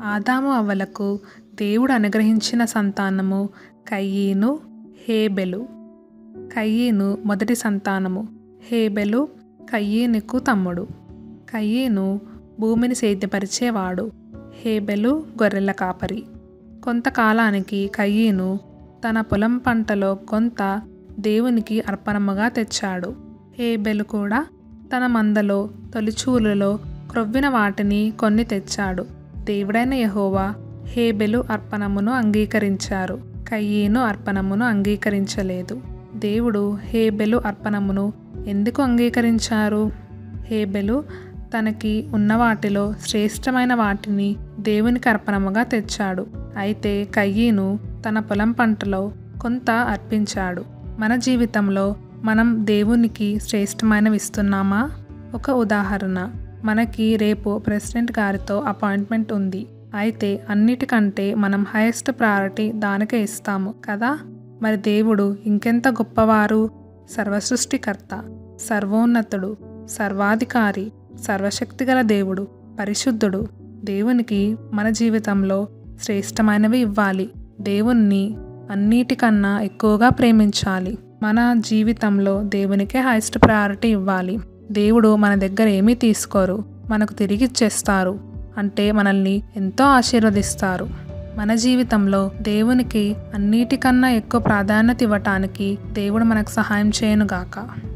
ఆదాము అవ్వలకు దేవుడు అనుగ్రహించిన సంతానము కయ్యీను హేబెలు కయ్యీను మొదటి సంతానము హేబెలు కయ్యీనుకు తమ్ముడు కయ్యీను భూమిని సేద్యపరిచేవాడు హేబెలు గొర్రెల కాపరి కొంతకాలానికి కయ్యీను తన పొలం పంటలో కొంత దేవునికి అర్పణముగా తెచ్చాడు హేబెలు కూడా తన మందలో తొలిచూలులో క్రొవ్విన వాటిని కొన్ని తెచ్చాడు దేవుడైన యహోవా హేబెలు అర్పణమును అంగీకరించారు కయ్యీను అర్పణమును అంగీకరించలేదు దేవుడు హేబెలు అర్పణమును ఎందుకు అంగీకరించారు హేబెలు తనకి ఉన్న వాటిలో శ్రేష్టమైన వాటిని దేవునికి అర్పణముగా తెచ్చాడు అయితే కయ్యీను తన పొలం పంటలో కొంత అర్పించాడు మన జీవితంలో మనం దేవునికి శ్రేష్టమైనవి ఇస్తున్నామా ఒక ఉదాహరణ మనకి రేపు ప్రెసిడెంట్ గారితో అపాయింట్మెంట్ ఉంది అయితే అన్నిటికంటే మనం హైయెస్ట్ ప్రయారిటీ దానికే ఇస్తాము కదా మరి దేవుడు ఇంకెంత గొప్పవారు సర్వసృష్టికర్త సర్వోన్నతుడు సర్వాధికారి సర్వశక్తిగల దేవుడు పరిశుద్ధుడు దేవునికి మన జీవితంలో శ్రేష్టమైనవి ఇవ్వాలి దేవుణ్ణి అన్నిటికన్నా ఎక్కువగా ప్రేమించాలి మన జీవితంలో దేవునికే హైయెస్ట్ ప్రయారిటీ ఇవ్వాలి దేవుడు మన దగ్గర ఏమీ తీసుకోరు మనకు తిరిగి ఇచ్చేస్తారు అంటే మనల్ని ఎంతో ఆశీర్వదిస్తారు మన జీవితంలో దేవునికి అన్నిటికన్నా ఎక్కువ ప్రాధాన్యత ఇవ్వటానికి దేవుడు మనకు సహాయం చేయనుగాక